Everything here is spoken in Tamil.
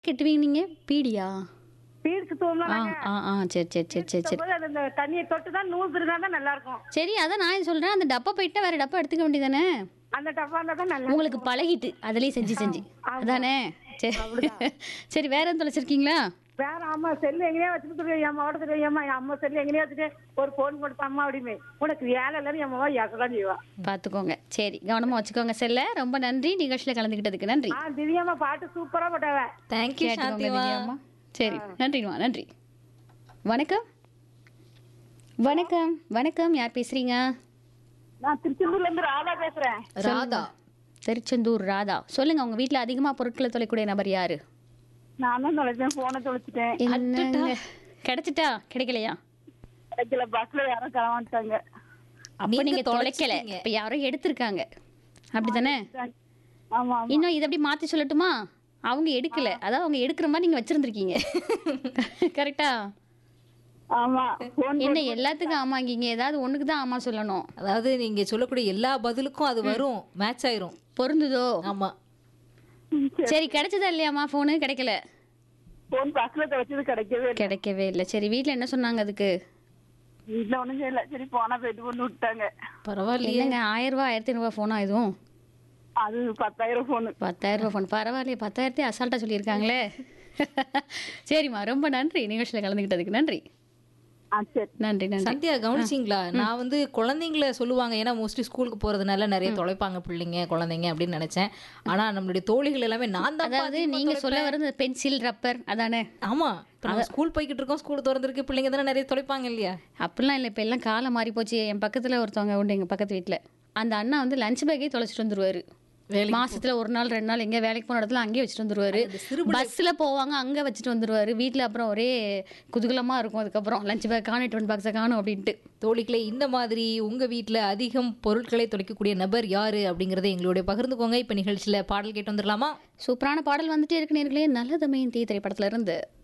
கட்டுவீங்க நீங்க பீடியா பீடு சுத்துவோம்ல ஆ நாங்க ஆ ஆ சரி சரி சரி சரி சரி போது அது அந்த தண்ணியை தொட்டு தான் நூல் திருந்தா தான் நல்லா இருக்கும் சரி அதான் நான் சொல்றேன் அந்த டப்பா போயிட்டா வேற டப்பா எடுத்துக்க வேண்டியதானே அந்த டப்பா இருந்தா தான் நல்லா உங்களுக்கு பழகிட்டு அதுலயே செஞ்சு செஞ்சு அதானே சரி சரி வேற எதுவும் தொலைச்சிருக்கீங்களா வேற அம்மா செல்லு எங்கேயா வச்சுட்டு என் அம்மாவோட தெரியும் ஏம்மா என் அம்மா செல்லு எங்கேயா வச்சுட்டு ஒரு போன் கொடுத்த அம்மா அப்படிமே உனக்கு வேலை இல்லைன்னு என் அம்மாவா ஏக்கதான் செய்வா பார்த்துக்கோங்க சரி கவனமா வச்சுக்கோங்க செல்ல ரொம்ப நன்றி நிகழ்ச்சியில கலந்துக்கிட்டதுக்கு நன்றி ஆ திவ்யாம்மா பாட்டு சூப்பரா போட்டாவ தேங்க்யூ கேட்டுக்கோங்க சாந்திமா திவ்யாம்மா சரி நன்றிம்மா நன்றி வணக்கம் வணக்கம் வணக்கம் யார் பேசுறீங்க நான் திருச்செந்தூர்ல இருந்து ராதா பேசுறேன் ராதா திருச்செந்தூர் ராதா சொல்லுங்க உங்க வீட்ல அதிகமா பொருட்களை தொலைக்கூடிய நபர் யாரு நான் தான் தொலைச்சேன் போனை தொலைச்சிட்டேன் என்னங்க கிடைச்சிட்டா கிடைக்கலையா கிடைக்கல பஸ்ல யாரும் கிளம்பிட்டாங்க அப்ப நீங்க நீங்க தொலைக்கல தொலைச்சிட்டீங்க. இப்ப யாரோ எடுத்திருக்காங்க அப்படிதானே ஆமா இன்னும் இதை அப்படி மாத்தி சொல்லட்டுமா அவங்க எடுக்கல அதாவது அவங்க எடுக்கிற மாதிரி நீங்க வச்சிருந்திருக்கீங்க கரெக்டா ஆமா போன் என்ன எல்லாத்துக்கும் ஆமாங்கீங்க ஏதாவது ஒண்ணுக்கு தான் ஆமா சொல்லணும் அதாவது நீங்க சொல்லக்கூடிய எல்லா பதிலுக்கும் அது வரும் மேட்ச் ஆயிரும் பொருந்துதோ ஆமா சரி கிடைச்சதா இல்லையாம்மா போனு கிடைக்கல போன் பஸ்ல தொலைச்சது கிடைக்கவே இல்லை கிடைக்கவே இல்லை சரி வீட்ல என்ன சொன்னாங்க அதுக்கு வீட்டுல ஒண்ணும் செய்யல சரி போனா போயிட்டு கொண்டு விட்டாங்க பரவாயில்லையே இல்லைங்க ஆயிரம் ரூபாய் ஆயிரத்தி ஐநூறுபா போனா எதுவும் அது பத்தாயிரம் போனு பத்தாயிரம் ரூபாய் ஃபோன் பரவாயில்லையே பத்தாயிரத்தி அசால்ட்டா சொல்லியிருக்காங்களே சரிம்மா ரொம்ப நன்றி நிகழ்ச்சியில் கலந்துக்கிட்டதுக்கு நன்றி ஆ சரி நன்றி நன்றி சந்தியா கவனிச்சிங்களா நான் வந்து குழந்தைங்கள சொல்லுவாங்க ஏன்னா மோஸ்ட்லி ஸ்கூலுக்கு போறதுனால நிறைய தொலைப்பாங்க பிள்ளைங்க குழந்தைங்க அப்படின்னு நினைச்சேன் ஆனா நம்மளுடைய தோழிகள் எல்லாமே நான் தான் அதாவது நீங்க சொல்ல வர்றது பென்சில் ரப்பர் அதானே ஆமா இப்ப நம்ம ஸ்கூல் போய்கிட்டு இருக்கோம் ஸ்கூல் திறந்திருக்கு பிள்ளைங்க தானே நிறைய தொலைப்பாங்க இல்லையா அப்படிலாம் இல்லை இப்போ எல்லாம் காலம் மாறி போச்சு என் பக்கத்துல ஒருத்தவங்க உண்டு எங்க பக்கத்து வீட்ல அந்த அண்ணா வந்து லஞ்ச் பேக்கே தொலைச்சிட்டு வந்துருவாரு வேலைக்கு மாசத்துல ஒரு நாள் ரெண்டு நாள் எங்க வேலைக்கு போன இடத்துல அங்கேயே வச்சுட்டு வந்துருவாரு அந்த சிறு பஸ்ல போவாங்க அங்க வச்சுட்டு வந்துருவாரு வீட்ல அப்புறம் ஒரே குதூகலமா இருக்கும் அதுக்கப்புறம் லஞ்ச் பேக் காணும் டிஃபன் பாக்ஸை காணும் அப்படின்ட்டு தோழிகளே இந்த மாதிரி உங்க வீட்ல அதிகம் பொருட்களை தொலைக்கக்கூடிய நபர் யாரு அப்படிங்கறத எங்களுடைய பகிர்ந்துக்கோங்க இப்ப நிகழ்ச்சியில பாடல் கேட்டு வந்துடலாமா சூப்பரான பாடல் வந்துட்டே இருக்கு நேர்களே நல்ல தமையின் தீ திரைப்படத்துல இருந்து